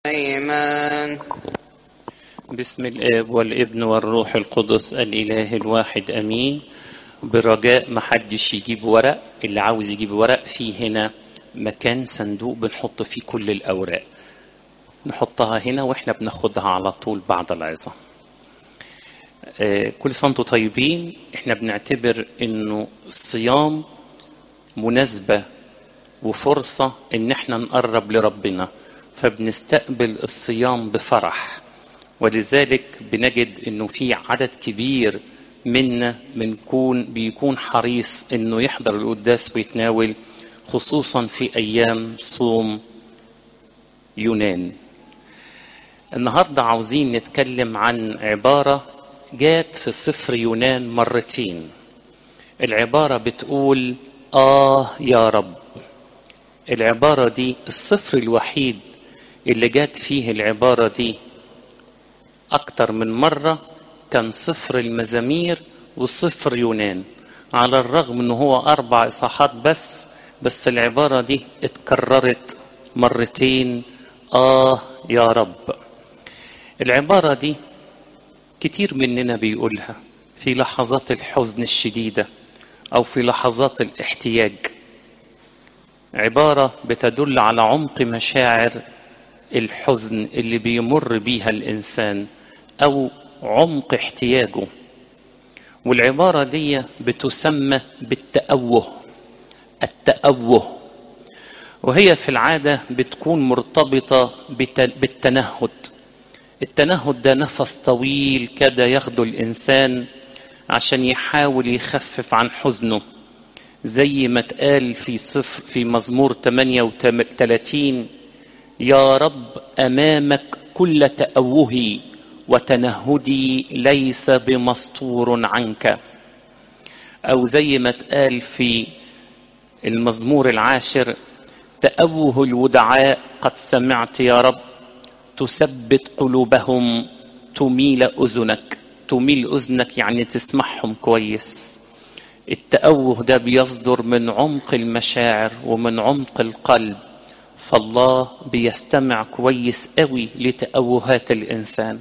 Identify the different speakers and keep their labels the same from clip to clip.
Speaker 1: إيمان
Speaker 2: بسم الآب والابن والروح القدس الإله الواحد أمين برجاء محدش يجيب ورق اللي عاوز يجيب ورق في هنا مكان صندوق بنحط فيه كل الأوراق نحطها هنا واحنا بناخدها على طول بعد العظة آه، كل سنة وانتم طيبين احنا بنعتبر انه الصيام مناسبة وفرصة ان احنا نقرب لربنا فبنستقبل الصيام بفرح ولذلك بنجد انه في عدد كبير منا بنكون بيكون حريص انه يحضر القداس ويتناول خصوصا في ايام صوم يونان النهارده عاوزين نتكلم عن عباره جات في سفر يونان مرتين العباره بتقول اه يا رب العباره دي السفر الوحيد اللي جات فيه العباره دي أكتر من مرة كان صفر المزامير وصفر يونان على الرغم أنه هو أربع إصحاحات بس بس العبارة دي اتكررت مرتين آه يا رب العبارة دي كتير مننا بيقولها في لحظات الحزن الشديدة أو في لحظات الاحتياج عبارة بتدل على عمق مشاعر الحزن اللي بيمر بيها الإنسان أو عمق احتياجه والعبارة دي بتسمى بالتأوه التأوه وهي في العادة بتكون مرتبطة بالتنهد التنهد ده نفس طويل كده ياخده الإنسان عشان يحاول يخفف عن حزنه زي ما اتقال في صفر في مزمور 38 يا رب امامك كل تأوهي وتنهدي ليس بمسطور عنك او زي ما اتقال في المزمور العاشر تأوه الودعاء قد سمعت يا رب تثبت قلوبهم تميل اذنك تميل اذنك يعني تسمعهم كويس التأوه ده بيصدر من عمق المشاعر ومن عمق القلب فالله بيستمع كويس قوي لتأوهات الإنسان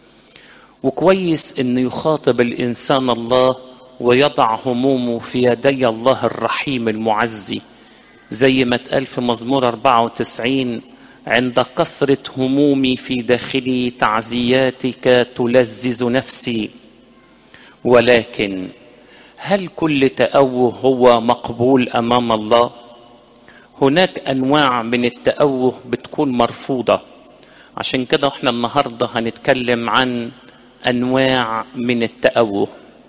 Speaker 2: وكويس إنه يخاطب الإنسان الله ويضع همومه في يدي الله الرحيم المعزي زي ما اتقال في مزمور 94 عند كثرة همومي في داخلي تعزياتك تلذذ نفسي ولكن هل كل تأوه هو مقبول أمام الله؟ هناك انواع من التأوه بتكون مرفوضة عشان كده احنا النهاردة هنتكلم عن انواع من التأوه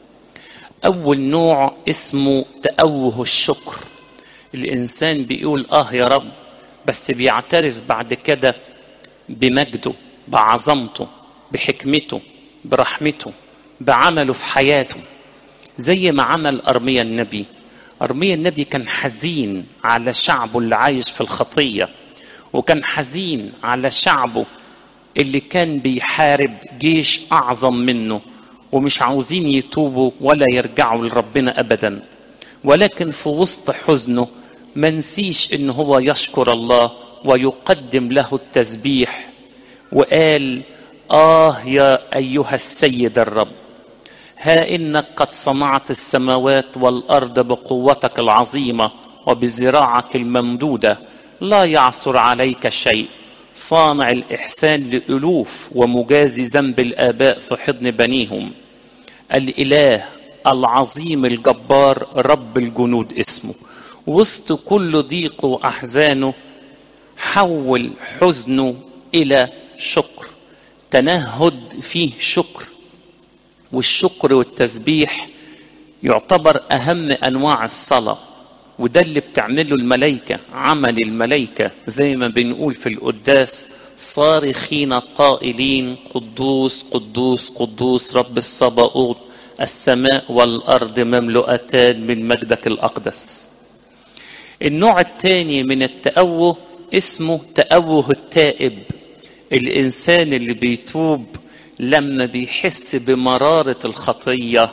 Speaker 2: اول نوع اسمه تأوه الشكر الانسان بيقول اه يا رب بس بيعترف بعد كده بمجده بعظمته بحكمته برحمته بعمله في حياته زي ما عمل ارميا النبي أرميا النبي كان حزين على شعبه اللي عايش في الخطية وكان حزين على شعبه اللي كان بيحارب جيش أعظم منه ومش عاوزين يتوبوا ولا يرجعوا لربنا أبدا ولكن في وسط حزنه ما نسيش إن هو يشكر الله ويقدم له التسبيح وقال آه يا أيها السيد الرب ها انك قد صنعت السماوات والارض بقوتك العظيمه وبذراعك الممدوده لا يعثر عليك شيء صانع الاحسان لالوف ومجازي ذنب الاباء في حضن بنيهم الاله العظيم الجبار رب الجنود اسمه وسط كل ضيق واحزانه حول حزنه الى شكر تنهد فيه شكر والشكر والتسبيح يعتبر اهم انواع الصلاه وده اللي بتعمله الملائكه عمل الملائكه زي ما بنقول في القداس صارخين قائلين قدوس قدوس قدوس رب الصباؤوت السماء والارض مملوءتان من مجدك الاقدس النوع الثاني من التأوه اسمه تأوه التائب الإنسان اللي بيتوب لما بيحس بمرارة الخطية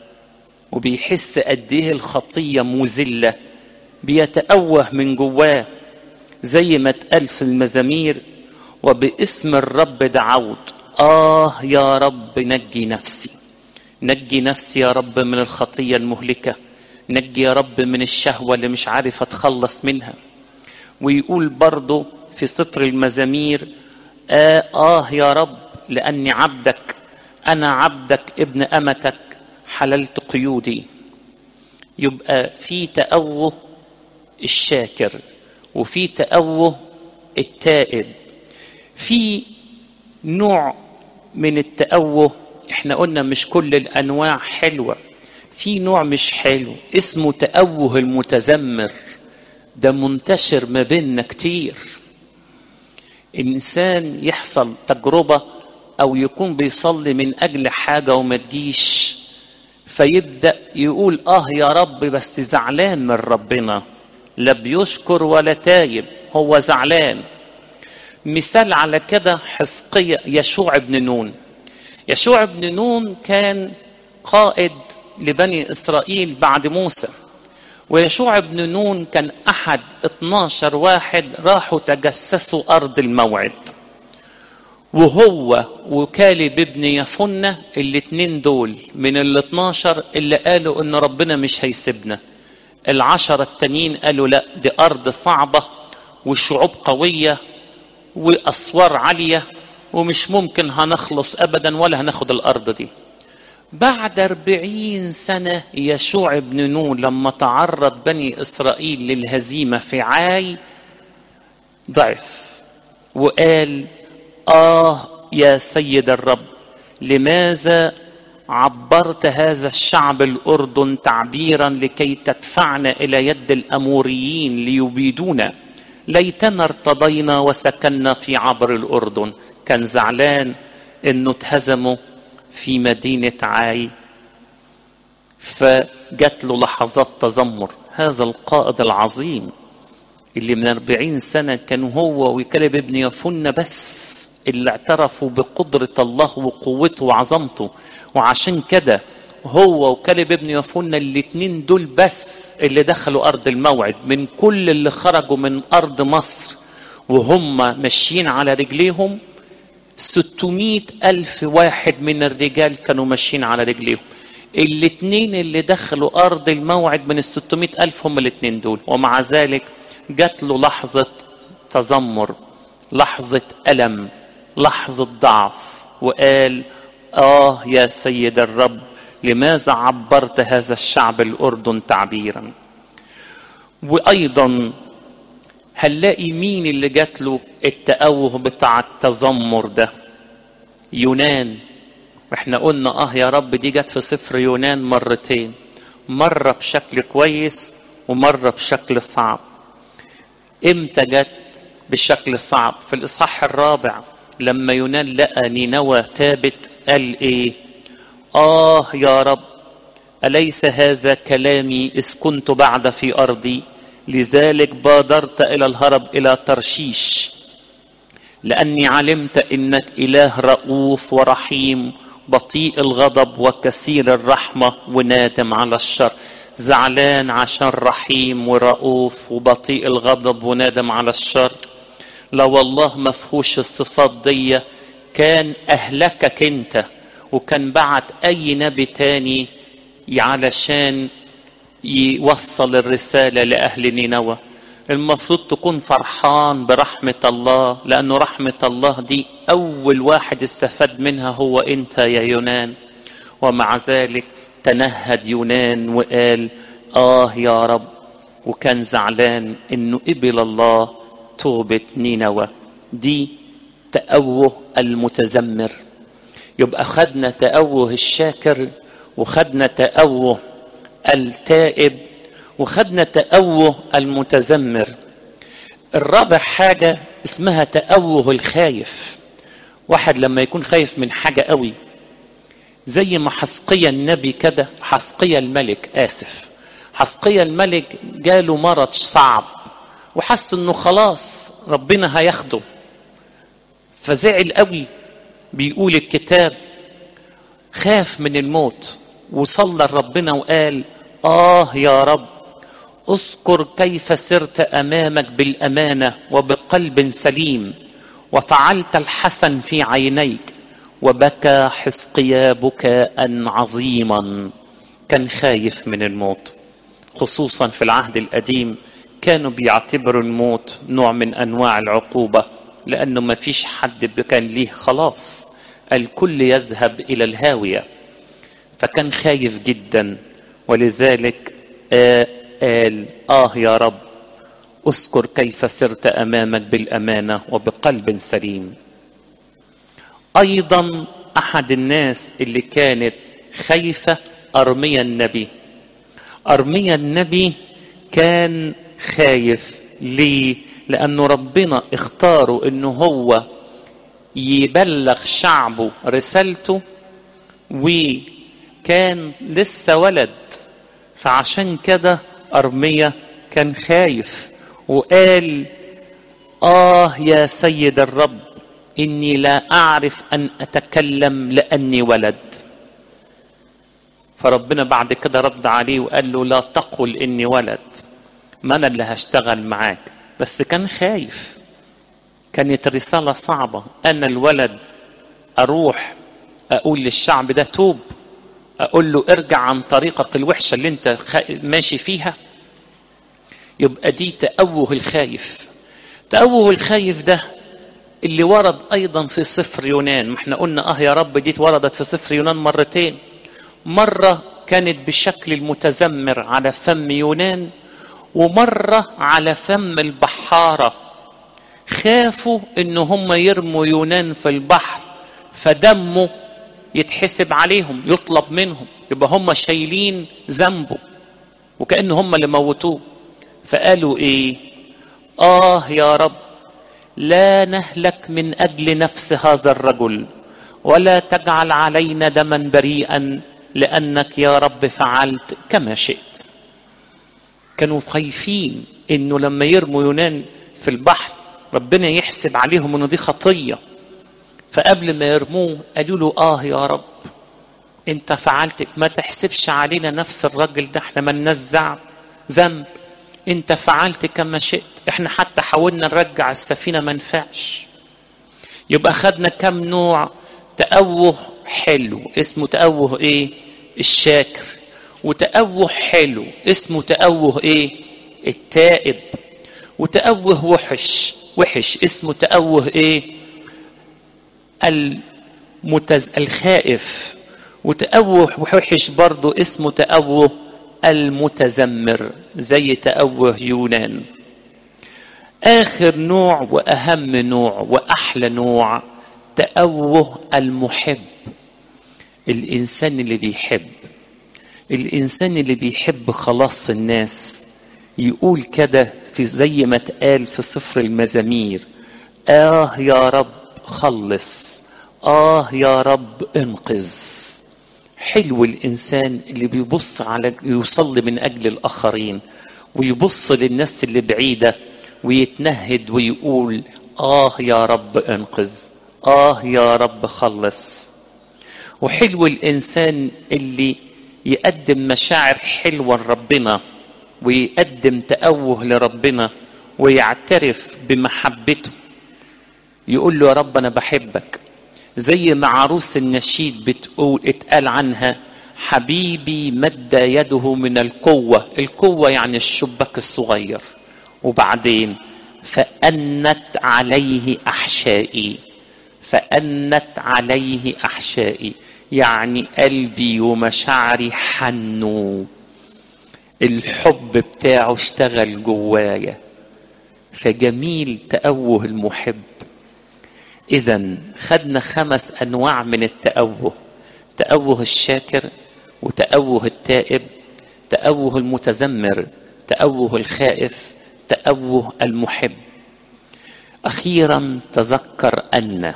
Speaker 2: وبيحس قد ايه الخطية مذلة بيتأوه من جواه زي ما اتقال في المزامير وباسم الرب دعوت آه يا رب نجي نفسي نجي نفسي يا رب من الخطية المهلكة نجي يا رب من الشهوة اللي مش عارف أتخلص منها ويقول برضه في سطر المزامير آه, آه يا رب لأني عبدك أنا عبدك ابن أمتك حللت قيودي يبقى في تأوه الشاكر وفي تأوه التائب في نوع من التأوه احنا قلنا مش كل الأنواع حلوة في نوع مش حلو اسمه تأوه المتذمر ده منتشر ما بيننا كتير الإنسان يحصل تجربة أو يكون بيصلي من أجل حاجة وما تجيش فيبدأ يقول آه يا رب بس زعلان من ربنا لا بيشكر ولا تايب هو زعلان مثال على كده حزقية يشوع بن نون يشوع بن نون كان قائد لبني إسرائيل بعد موسى ويشوع بن نون كان أحد 12 واحد راحوا تجسسوا أرض الموعد وهو وكالب ابن يفنة الاتنين دول من ال 12 اللي قالوا ان ربنا مش هيسيبنا العشرة التانيين قالوا لا دي أرض صعبة وشعوب قوية وأسوار عالية ومش ممكن هنخلص أبدا ولا هناخد الأرض دي بعد أربعين سنة يشوع بن نون لما تعرض بني إسرائيل للهزيمة في عاي ضعف وقال آه يا سيد الرب لماذا عبرت هذا الشعب الأردن تعبيرا لكي تدفعنا إلى يد الأموريين ليبيدونا ليتنا ارتضينا وسكننا في عبر الأردن كان زعلان انه اتهزموا في مدينة عاي فجات له لحظات تذمر هذا القائد العظيم اللي من أربعين سنة كان هو وكلب ابن يفن بس اللي اعترفوا بقدرة الله وقوته وعظمته وعشان كده هو وكلب ابن يفن الاتنين دول بس اللي دخلوا أرض الموعد من كل اللي خرجوا من أرض مصر وهم ماشيين على رجليهم 600 ألف واحد من الرجال كانوا ماشيين على رجليهم الاتنين اللي دخلوا أرض الموعد من ال 600 ألف هم الاتنين دول ومع ذلك جات له لحظة تذمر لحظة ألم لحظة ضعف وقال آه يا سيد الرب لماذا عبرت هذا الشعب الأردن تعبيرا وأيضا هنلاقي مين اللي جات له التأوه بتاع التذمر ده يونان احنا قلنا اه يا رب دي جت في سفر يونان مرتين مرة بشكل كويس ومرة بشكل صعب امتى جت بشكل صعب في الاصحاح الرابع لما يونان لقى نينوى تابت قال ايه اه يا رب اليس هذا كلامي اذ كنت بعد في ارضي لذلك بادرت الى الهرب الى ترشيش لاني علمت انك اله رؤوف ورحيم بطيء الغضب وكثير الرحمه ونادم على الشر زعلان عشان رحيم ورؤوف وبطيء الغضب ونادم على الشر لو الله ما فيهوش الصفات دي كان اهلكك انت وكان بعت اي نبي تاني علشان يوصل الرسالة لأهل نينوى المفروض تكون فرحان برحمة الله لأنه رحمة الله دي أول واحد استفاد منها هو أنت يا يونان ومع ذلك تنهد يونان وقال آه يا رب وكان زعلان إنه قبل الله توبة نينوى دي تأوه المتذمر يبقى خدنا تأوه الشاكر وخدنا تأوه التائب وخدنا تأوه المتذمر الرابع حاجة اسمها تأوه الخايف واحد لما يكون خايف من حاجة قوي زي ما حسقية النبي كده حسقية الملك آسف حسقية الملك جاله مرض صعب وحس انه خلاص ربنا هياخده فزعل قوي بيقول الكتاب خاف من الموت وصلى لربنا وقال آه يا رب اذكر كيف سرت أمامك بالأمانة وبقلب سليم وفعلت الحسن في عينيك وبكى حزقيا بكاء عظيما كان خايف من الموت خصوصا في العهد القديم كانوا بيعتبروا الموت نوع من انواع العقوبه لانه ما فيش حد كان ليه خلاص الكل يذهب الى الهاويه فكان خايف جدا ولذلك آه قال اه يا رب اذكر كيف سرت امامك بالامانه وبقلب سليم ايضا احد الناس اللي كانت خايفه ارميا النبي ارميا النبي كان خايف ليه لانه ربنا اختاره انه هو يبلغ شعبه رسالته وكان لسه ولد فعشان كده ارميا كان خايف وقال اه يا سيد الرب اني لا اعرف ان اتكلم لاني ولد فربنا بعد كده رد عليه وقال له لا تقل اني ولد ما انا اللي هشتغل معاك بس كان خايف كانت رساله صعبه انا الولد اروح اقول للشعب ده توب اقول له ارجع عن طريقك الوحشه اللي انت ماشي فيها يبقى دي تأوه الخايف تأوه الخايف ده اللي ورد ايضا في سفر يونان ما احنا قلنا اه يا رب دي وردت في سفر يونان مرتين مرة كانت بشكل المتذمر على فم يونان ومرة على فم البحارة خافوا ان هم يرموا يونان في البحر فدمه يتحسب عليهم يطلب منهم يبقى هم شايلين ذنبه وكأن هم اللي موتوه فقالوا ايه اه يا رب لا نهلك من اجل نفس هذا الرجل ولا تجعل علينا دما بريئا لانك يا رب فعلت كما شئت كانوا خايفين انه لما يرموا يونان في البحر ربنا يحسب عليهم انه دي خطيه فقبل ما يرموه قالوا له اه يا رب انت فعلت ما تحسبش علينا نفس الراجل ده احنا ما ننزع ذنب انت فعلت كما شئت احنا حتى حاولنا نرجع السفينه ما نفعش يبقى خدنا كم نوع تأوه حلو اسمه تأوه ايه الشاكر وتأوه حلو اسمه تأوه ايه التائب وتأوه وحش وحش اسمه تأوه ايه المتز... الخائف وتأوه وحش برضه اسمه تأوه المتذمر زي تأوه يونان آخر نوع وأهم نوع وأحلى نوع تأوه المحب الإنسان اللي بيحب الإنسان اللي بيحب خلاص الناس يقول كده في زي ما اتقال في سفر المزامير آه يا رب خلص آه يا رب انقذ حلو الإنسان اللي بيبص على يصلي من أجل الآخرين ويبص للناس اللي بعيدة ويتنهد ويقول آه يا رب انقذ آه يا رب خلص وحلو الإنسان اللي يقدم مشاعر حلوة لربنا ويقدم تأوه لربنا ويعترف بمحبته يقول له يا رب أنا بحبك زي ما عروس النشيد بتقول اتقال عنها حبيبي مد يده من القوة القوة يعني الشباك الصغير وبعدين فأنت عليه أحشائي فأنت عليه أحشائي يعني قلبي ومشاعري حنوا الحب بتاعه اشتغل جوايا فجميل تأوه المحب إذا خدنا خمس أنواع من التأوه تأوه الشاكر وتأوه التائب تأوه المتذمر تأوه الخائف تأوه المحب أخيرا تذكر أن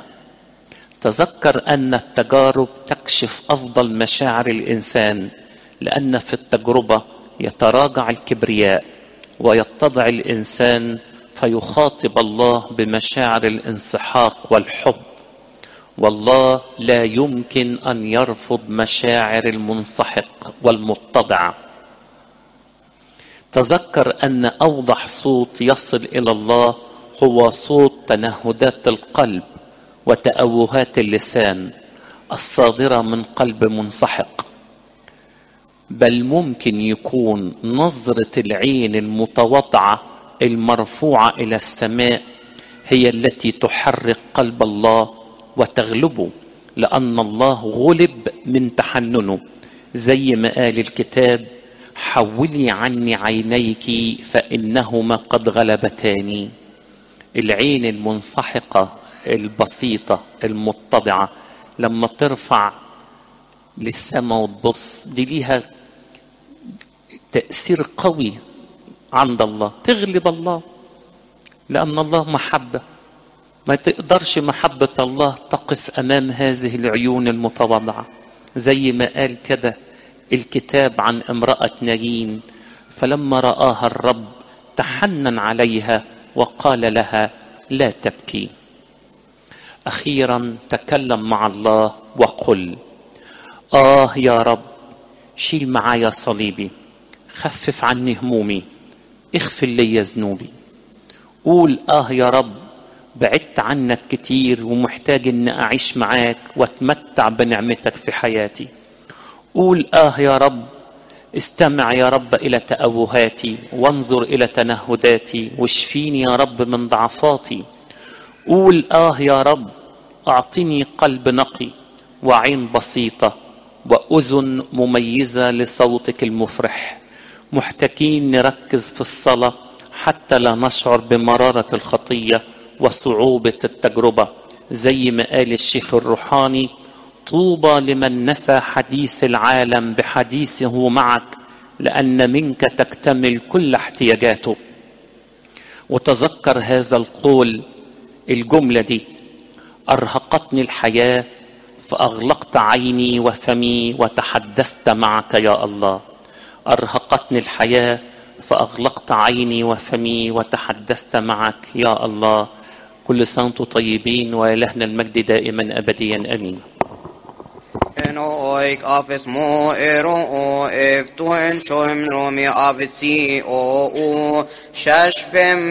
Speaker 2: تذكر أن التجارب تكشف أفضل مشاعر الإنسان لأن في التجربة يتراجع الكبرياء ويتضع الإنسان فيخاطب الله بمشاعر الانسحاق والحب والله لا يمكن ان يرفض مشاعر المنسحق والمتضع تذكر ان اوضح صوت يصل الى الله هو صوت تنهدات القلب وتأوهات اللسان الصادرة من قلب منسحق بل ممكن يكون نظرة العين المتواضعة المرفوعة إلى السماء هي التي تحرك قلب الله وتغلبه لأن الله غلب من تحننه زي ما قال الكتاب حولي عني عينيك فإنهما قد غلبتاني العين المنسحقة البسيطة المتضعة لما ترفع للسماء وتبص دي ليها تأثير قوي عند الله تغلب الله لأن الله محبة ما تقدرش محبة الله تقف أمام هذه العيون المتواضعة زي ما قال كده الكتاب عن امرأة نايين فلما رآها الرب تحنن عليها وقال لها لا تبكي أخيرا تكلم مع الله وقل آه يا رب شيل معايا صليبي خفف عني همومي اغفر لي ذنوبي قول آه يا رب بعدت عنك كتير ومحتاج ان اعيش معاك واتمتع بنعمتك في حياتي قول اه يا رب استمع يا رب الى تأوهاتي وانظر الى تنهداتي واشفيني يا رب من ضعفاتي قول اه يا رب اعطني قلب نقي وعين بسيطه واذن مميزه لصوتك المفرح محتاجين نركز في الصلاه حتى لا نشعر بمراره الخطيه وصعوبه التجربه زي ما قال الشيخ الروحاني طوبى لمن نسى حديث العالم بحديثه معك لان منك تكتمل كل احتياجاته وتذكر هذا القول الجمله دي ارهقتني الحياه فاغلقت عيني وفمي وتحدثت معك يا الله ارهقتني الحياه فاغلقت عيني وفمي وتحدثت معك يا الله كل سنه وانتم طيبين والهنا المجد دائما ابديا امين
Speaker 1: En oik av små ero og efto en sjøm romi av et si og o kjærs fem